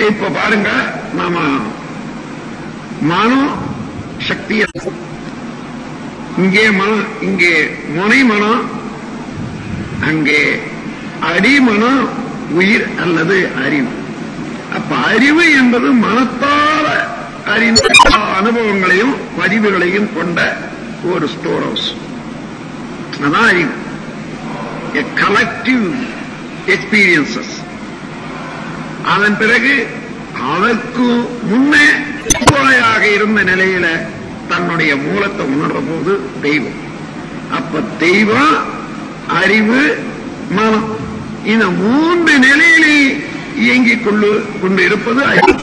இப்ப பாருங்க நாம மனம் சக்தி இங்கே மனம் இங்கே முனை மனம் அங்கே அடிமனம் உயிர் அல்லது அறிவு அப்ப அறிவு என்பது மனத்தால அறிந்த எல்லா அனுபவங்களையும் பதிவுகளையும் கொண்ட ஒரு ஸ்டோர் ஹவுஸ் அதான் அறிவு கலெக்டிவ் எக்ஸ்பீரியன்சஸ் அதன் பிறகு அதற்கு முன்னே குழாயாக இருந்த நிலையில தன்னுடைய மூலத்தை உணர்ற போது தெய்வம் அப்ப தெய்வம் அறிவு மனம் இந்த மூன்று நிலையிலே இயங்கிக் கொண்டு கொண்டு இருப்பது அறிவு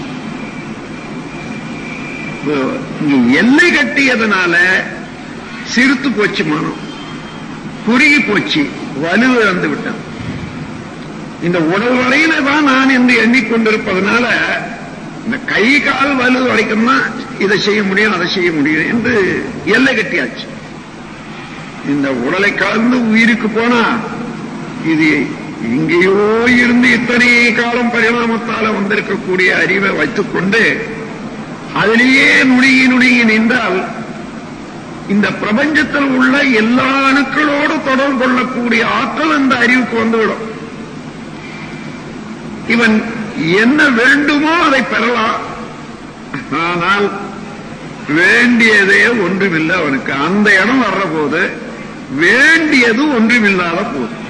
இப்போ இங்க எல்லை கட்டியதுனால சிறுத்து போச்சு மனம் குறுகி போச்சு வலுவிழந்து விட்டது இந்த உடல் வரையில தான் நான் என்று எண்ணிக்கொண்டிருப்பதனால இந்த கை கால் வலு வரைக்கும் தான் இதை செய்ய முடியும் அதை செய்ய முடியும் என்று எல்லை கட்டியாச்சு இந்த உடலை கலந்து உயிருக்கு போனா இது இங்கேயோ இருந்து இத்தனை காலம் பரிணாமத்தால வந்திருக்கக்கூடிய அறிவை வைத்துக்கொண்டு அதிலேயே நுணுகி நுணுகி நின்றால் இந்த பிரபஞ்சத்தில் உள்ள எல்லா அணுக்களோடு தொடர்பு கொள்ளக்கூடிய ஆற்றல் அந்த அறிவுக்கு வந்துவிடும் இவன் என்ன வேண்டுமோ அதை பெறலாம் ஆனால் வேண்டியதே ஒன்றுமில்லை அவனுக்கு அந்த இடம் வர்ற போது வேண்டியது ஒன்றுமில்லாத போது